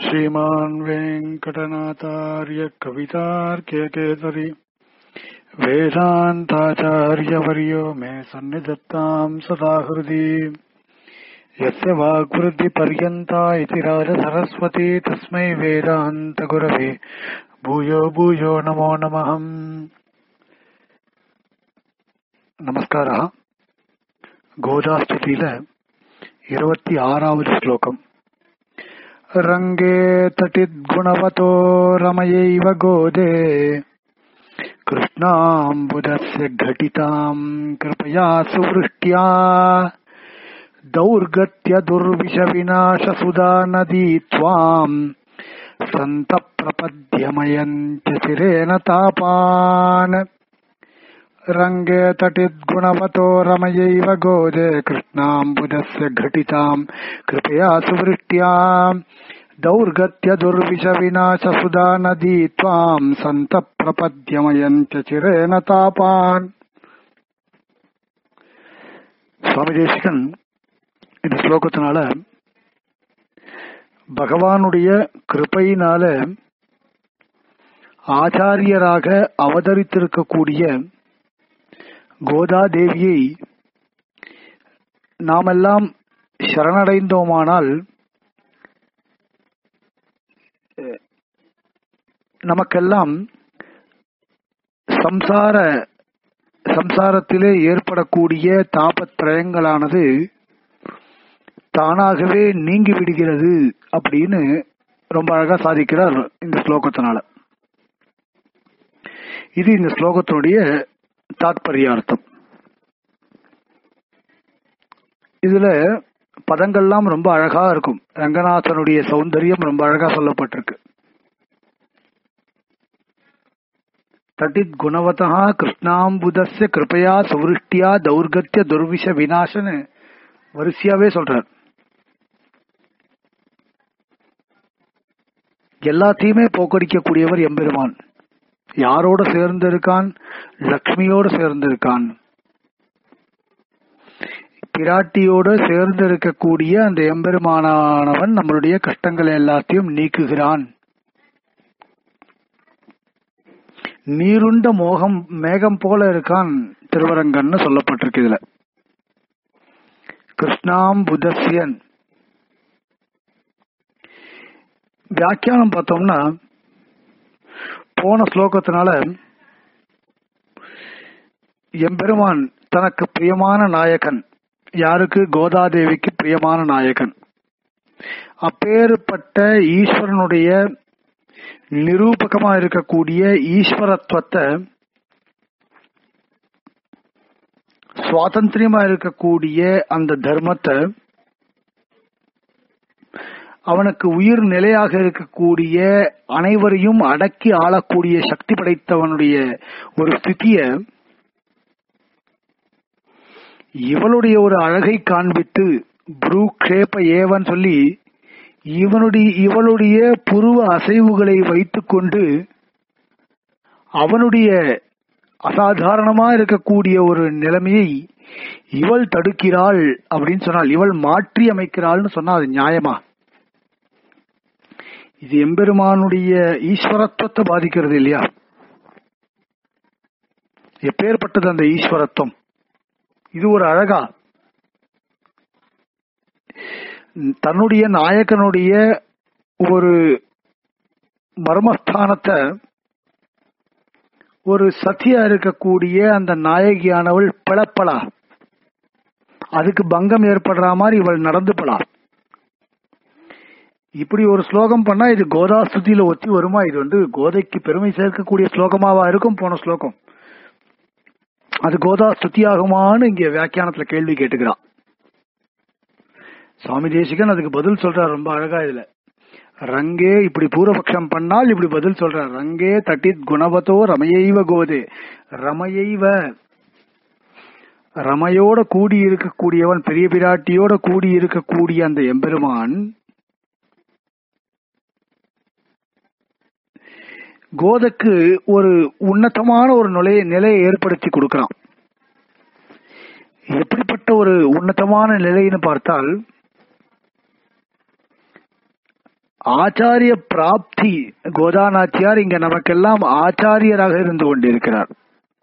श्रीमान् वेङ्कटनाथार्य कवितार्क्यकेसरी वेदान्ताचार्यवर्यो मे सन्निधत्ताम् सदा हृदि यस्य वाग्वृद्धिपर्यन्ता इति राजसरस्वती तस्मै वेदान्तगुरवे भूयो भूयो नमो नमः நமஸ்காரா கோதாஸ்துதியில இருபத்தி ஆறாவது ஸ்லோகம் ரங்கே தட்டித்குணவதோ ரமயைவ கோதே कृष्णाम्बुदस्य घटिताम् कृपया सुवृष्ट्या दौर्गत्य दुर्विषविनाशसुधा नदी त्वाम् सन्तप्रपद्यमयन्त्य चिरेण तापान् रङ्गे तटिद्गुणवतो रमयैव गोदे कृष्णाम्बुदस्य घटिताम् कृपया सुवृष्ट्या दौर्गत्य दुर्विषविनाशसुधा नदी त्वाम् सन्तप्रपद्यमयन्त्य चिरेण तापान् சுவாமி தேசிகன் இந்த ஸ்லோகத்தினால பகவானுடைய கிருப்பையினால ஆச்சாரியராக அவதரித்திருக்கக்கூடிய கோதா தேவியை நாமெல்லாம் சரணடைந்தோமானால் நமக்கெல்லாம் சம்சார சம்சாரத்திலே ஏற்படக்கூடிய தாபத்திரயங்களானது தானாகவே நீங்கி விடுகிறது அப்படின்னு ரொம்ப அழகா சாதிக்கிறார் இந்த ஸ்லோகத்தினால இது இந்த ஸ்லோகத்தினுடைய தாத்பரியார்த்தம் இதுல பதங்கள்லாம் ரொம்ப அழகா இருக்கும் ரங்கநாதனுடைய சௌந்தரியம் ரொம்ப அழகா சொல்லப்பட்டிருக்கு தட்டித் குணவதா கிருஷ்ணாம்புதஸ்ய கிருப்பையா சுவருஷ்டியா தௌர்கத்திய துர்விஷ விநாசன்னு வரிசையாவே சொல்றார் எல்லாத்தையுமே போக்கடிக்கக்கூடியவர் எம்பெருமான் யாரோட சேர்ந்து இருக்கான் லக்ஷ்மியோட சேர்ந்து இருக்கான் பிராட்டியோட சேர்ந்து இருக்கக்கூடிய அந்த எம்பெருமானவன் நம்மளுடைய கஷ்டங்களை எல்லாத்தையும் நீக்குகிறான் நீருண்ட மோகம் மேகம் போல இருக்கான் திருவரங்கன்னு சொல்லப்பட்டிருக்கு இதுல கிருஷ்ணாம் புதஸ்யன் வியாக்கியானம் பார்த்தோம்னா போன ஸ்லோகத்தினால எம்பெருமான் தனக்கு பிரியமான நாயகன் யாருக்கு கோதாதேவிக்கு பிரியமான நாயகன் அப்பேறுபட்ட ஈஸ்வரனுடைய நிரூபகமா இருக்கக்கூடிய ஈஸ்வரத்துவத்தை சுவாதந்திரியமா இருக்கக்கூடிய அந்த தர்மத்தை அவனுக்கு உயிர் நிலையாக இருக்கக்கூடிய அனைவரையும் அடக்கி ஆளக்கூடிய சக்தி படைத்தவனுடைய ஒரு ஸ்திதிய இவளுடைய ஒரு அழகை காண்பித்து புரூக்ஷேப ஏவன் சொல்லி இவனுடைய இவளுடைய புருவ அசைவுகளை வைத்துக்கொண்டு அவனுடைய அசாதாரணமா இருக்கக்கூடிய ஒரு நிலைமையை இவள் தடுக்கிறாள் அப்படின்னு சொன்னால் இவள் மாற்றி அமைக்கிறாள்னு சொன்னா அது நியாயமா இது எம்பெருமானுடைய ஈஸ்வரத்துவத்தை பாதிக்கிறது இல்லையா எப்பேற்பட்டது அந்த ஈஸ்வரத்துவம் இது ஒரு அழகா தன்னுடைய நாயகனுடைய ஒரு மர்மஸ்தானத்தை ஒரு சத்தியா இருக்கக்கூடிய அந்த நாயகியானவள் பிளப்பலா அதுக்கு பங்கம் ஏற்படுற மாதிரி இவள் நடந்துப்பலா இப்படி ஒரு ஸ்லோகம் பண்ணா இது கோதா ஸ்துதியில ஒத்தி வருமா இது வந்து கோதைக்கு பெருமை சேர்க்கக்கூடிய ஸ்லோகமாவா இருக்கும் போன ஸ்லோகம் அது கோதா ஸ்துதி ஆகுமான்னு இங்க வியாக்கியானத்துல கேள்வி கேட்டுக்கிறான் சுவாமி தேசிகன் அதுக்கு பதில் சொல்றார் ரொம்ப அழகா இதுல ரங்கே இப்படி பூர்வபக்ஷம் பண்ணால் இப்படி பதில் சொல்றார் ரங்கே தட்டித் குணவத்தோ ரமையைவ கோதே ரமையைவ ரமையோட கூடி இருக்கக்கூடியவன் பெரிய பிராட்டியோட கூடி இருக்கக்கூடிய அந்த எம்பெருமான் கோதைக்கு ஒரு உன்னதமான ஒரு நிலையை நிலையை ஏற்படுத்தி கொடுக்கிறான் எப்படிப்பட்ட ஒரு உன்னதமான நிலைன்னு பார்த்தால் ஆச்சாரிய பிராப்தி கோதாநாச்சியார் இங்க நமக்கெல்லாம் ஆச்சாரியராக இருந்து கொண்டிருக்கிறார்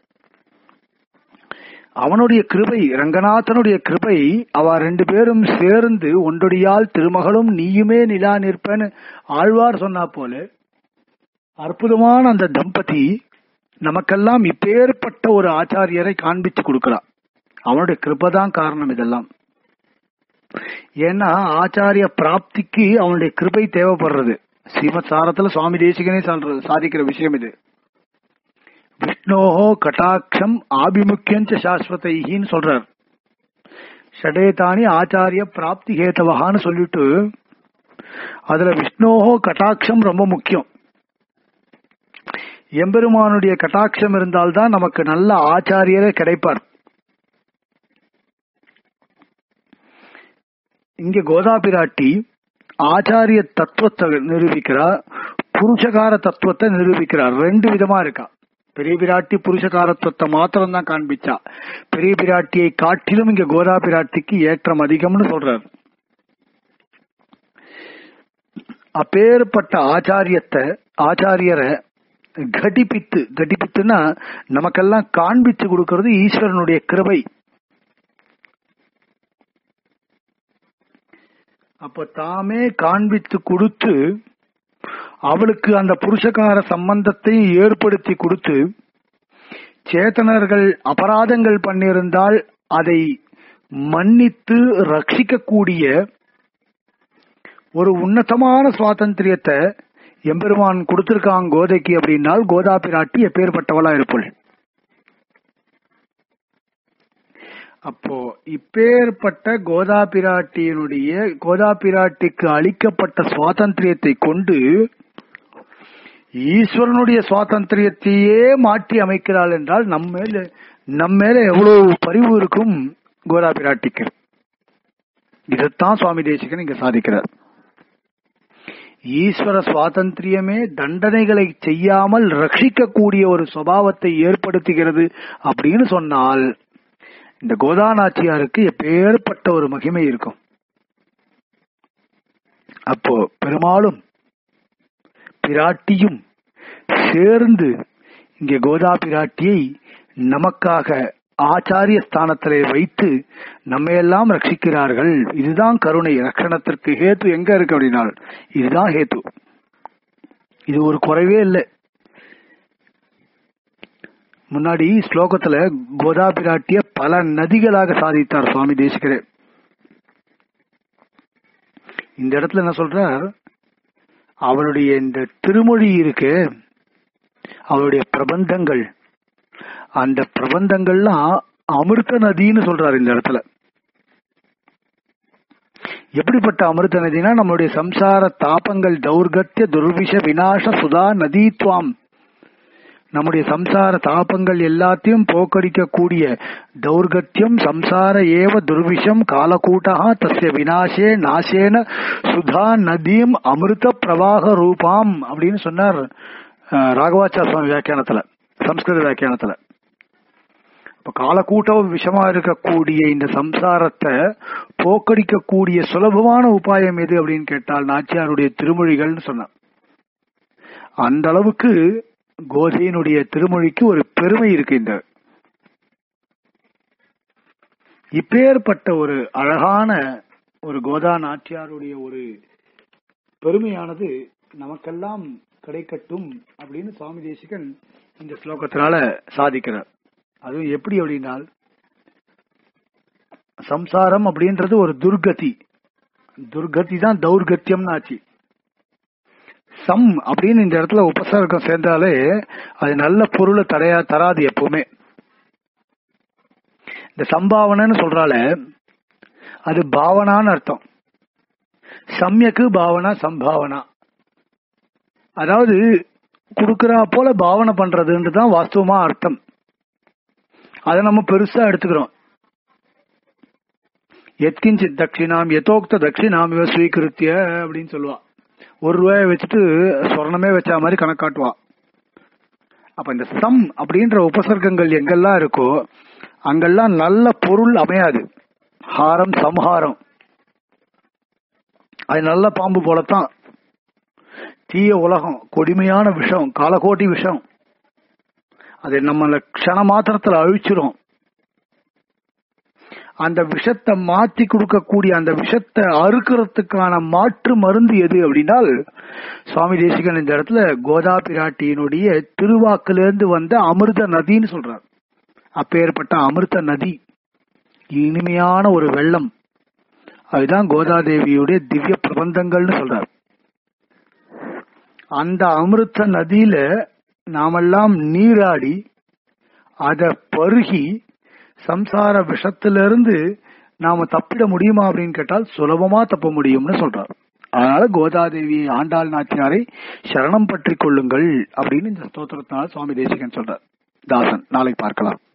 அவனுடைய கிருபை ரங்கநாதனுடைய கிருபை அவ ரெண்டு பேரும் சேர்ந்து ஒன்றொடியால் திருமகளும் நீயுமே நிலா நிற்பேன்னு ஆழ்வார் சொன்னா போல அற்புதமான அந்த தம்பதி நமக்கெல்லாம் இப்பேற்பட்ட ஒரு ஆச்சாரியரை காண்பிச்சு கொடுக்கிறான் அவனுடைய கிருபை தான் காரணம் இதெல்லாம் ஏன்னா ஆச்சாரிய பிராப்திக்கு அவனுடைய கிருபை தேவைப்படுறது ஸ்ரீமத் சாரத்துல சுவாமி தேசிகனே சொல்றது சாதிக்கிற விஷயம் இது விஷ்ணோஹோ கட்டாட்சம் ஆபிமுக்கியஞ்ச சாஸ்வதைன்னு சொல்றார் ஷடேதானி ஆச்சாரிய பிராப்தி ஹேத்தவகான்னு சொல்லிட்டு அதுல விஷ்ணோஹோ கட்டாட்சம் ரொம்ப முக்கியம் எம்பெருமானுடைய கட்டாட்சம் இருந்தால்தான் நமக்கு நல்ல ஆச்சாரியரே கிடைப்பார் இங்க கோதா பிராட்டி ஆச்சாரிய தத்துவத்தை நிரூபிக்கிறார் புருஷகார தத்துவத்தை நிரூபிக்கிறார் ரெண்டு விதமா இருக்கா பெரிய பிராட்டி புருஷகாரத்துவத்தை மாத்திரம் தான் காண்பிச்சா பெரிய பிராட்டியை காட்டிலும் இங்க கோதா பிராட்டிக்கு ஏற்றம் அதிகம்னு சொல்றார் அப்பேற்பட்ட ஆச்சாரியத்தை ஆச்சாரியரை கடிப்பித்து கடிப்பித்துன்னா நமக்கெல்லாம் காண்பிச்சு கொடுக்கிறது ஈஸ்வரனுடைய கிருபை அப்ப தாமே காண்பித்து கொடுத்து அவளுக்கு அந்த புருஷகார சம்பந்தத்தை ஏற்படுத்தி கொடுத்து சேத்தனர்கள் அபராதங்கள் பண்ணியிருந்தால் அதை மன்னித்து ரட்சிக்கக்கூடிய ஒரு உன்னதமான சுவாதந்திரியத்தை எம்பெருமான் கொடுத்திருக்கான் கோதைக்கு அப்படின்னால் கோதா பிராட்டி எப்பேற்பட்டவளா இருப்பள் அப்போ இப்பேற்பட்ட கோதா பிராட்டியினுடைய கோதா பிராட்டிக்கு அளிக்கப்பட்ட சுவாதந்திரியத்தை கொண்டு ஈஸ்வரனுடைய சுவாதந்திரியத்தையே மாற்றி அமைக்கிறாள் என்றால் நம்ம மேல நம்ம மேல எவ்வளவு பரிவு இருக்கும் கோதா பிராட்டிக்கு இதைத்தான் சுவாமி தேசிகன் இங்க சாதிக்கிறார் ஈஸ்வர சுவாதந்திரியமே தண்டனைகளை செய்யாமல் ரட்சிக்கக்கூடிய ஒரு சுபாவத்தை ஏற்படுத்துகிறது அப்படின்னு சொன்னால் இந்த கோதாநாச்சியாருக்கு எப்பேற்பட்ட ஒரு மகிமை இருக்கும் அப்போ பெருமாளும் பிராட்டியும் சேர்ந்து இங்கே கோதா பிராட்டியை நமக்காக ஆச்சாரிய ஸ்தானத்திலே வைத்து நம்மையெல்லாம் ரட்சிக்கிறார்கள் இதுதான் கருணை ரட்சணத்திற்கு ஹேத்து எங்க இருக்கு அப்படின்னால் இதுதான் ஹேத்து இது ஒரு குறைவே இல்லை முன்னாடி ஸ்லோகத்துல கோதா பிராட்டிய பல நதிகளாக சாதித்தார் சுவாமி தேசிகரே இந்த இடத்துல என்ன சொல்றார் அவளுடைய இந்த திருமொழி இருக்கு அவளுடைய பிரபந்தங்கள் அந்த பிரபந்தங்கள்லாம் அமிர்த நதின்னு சொல்றாரு இந்த இடத்துல எப்படிப்பட்ட அமிர்த நதினா நம்மளுடைய சம்சார தாபங்கள் தௌர்கத்திய துர்விஷ விநாச சுதா நதீத்வாம் நம்முடைய சம்சார தாபங்கள் எல்லாத்தையும் போக்கடிக்கக்கூடிய தௌர்கத்தியம் சம்சார ஏவ துர்விஷம் காலக்கூட்டா தஸ்ய வினாசே நாசேன சுதா நதீம் அமிர்த பிரவாக ரூபாம் அப்படின்னு சொன்னார் அஹ், ராகவாச்சார சுவாமி வியாக்கியானத்துல சம்ஸ்கிருத வியாக்கியானத்துல இப்ப காலக்கூட்ட விஷமா இருக்கக்கூடிய இந்த சம்சாரத்தை போக்கடிக்கக்கூடிய சுலபமான உபாயம் எது அப்படின்னு கேட்டால் நாச்சியாருடைய திருமொழிகள்னு சொன்னார் அந்த அளவுக்கு கோதையினுடைய திருமொழிக்கு ஒரு பெருமை இருக்கு இந்த இப்பேற்பட்ட ஒரு அழகான ஒரு கோதா நாச்சியாருடைய ஒரு பெருமையானது நமக்கெல்லாம் கிடைக்கட்டும் அப்படின்னு சுவாமி தேசிகன் இந்த ஸ்லோகத்தினால சாதிக்கிறார் அதுவும் எப்படி அப்படின்னால் சம்சாரம் அப்படின்றது ஒரு துர்கதி துர்கதி தான் தௌர்கத்தியம்னு ஆச்சு சம் அப்படின்னு இந்த இடத்துல உபசர்க்கம் சேர்ந்தாலே அது நல்ல பொருளை தடையா தராது எப்பவுமே இந்த சம்பாவனைன்னு சொல்றால அது பாவனான்னு அர்த்தம் சம்யக்கு பாவனா சம்பாவனா அதாவது கொடுக்கறா போல பாவனை பண்றதுன்றது தான் வாஸ்தவமா அர்த்தம் அதை நம்ம பெருசா எடுத்துக்கிறோம் எத்கிஞ்சித் தட்சிணாம் எதோக்த தட்சிணாம் இவ ஸ்வீகிருத்திய அப்படின்னு சொல்லுவா ஒரு ரூபாய வச்சுட்டு சொர்ணமே வச்ச மாதிரி கணக்காட்டுவா அப்ப இந்த சம் அப்படின்ற உபசர்க்கங்கள் எங்கெல்லாம் இருக்கோ அங்கெல்லாம் நல்ல பொருள் அமையாது ஹாரம் சம்ஹாரம் அது நல்ல பாம்பு போலத்தான் தீய உலகம் கொடுமையான விஷம் காலகோட்டி விஷம் அது நம்மள க்ஷண மாத்திரத்துல அழிச்சிரும் அந்த விஷத்தை மாத்தி கொடுக்கக்கூடிய அந்த விஷத்தை அறுக்கிறதுக்கான மாற்று மருந்து எது அப்படின்னால் சுவாமி தேசிகன் இந்த இடத்துல கோதா பிராட்டியினுடைய திருவாக்கிலிருந்து வந்த அமிர்த நதின்னு சொல்றார் அப்பேற்பட்ட அமிர்த நதி இனிமையான ஒரு வெள்ளம் அதுதான் கோதாதேவியுடைய திவ்ய பிரபந்தங்கள்னு சொல்றார் அந்த அமிர்த நதியில நாமெல்லாம் நீராடி அதை பருகி சம்சார விஷத்திலிருந்து நாம தப்பிட முடியுமா அப்படின்னு கேட்டால் சுலபமா தப்ப முடியும்னு சொல்றார் அதனால கோதாதேவி ஆண்டாள் நாச்சியாரை சரணம் பற்றி கொள்ளுங்கள் அப்படின்னு இந்த ஸ்தோத்திரத்தினால சுவாமி தேசிகன் சொல்றார் தாசன் நாளை பார்க்கலாம்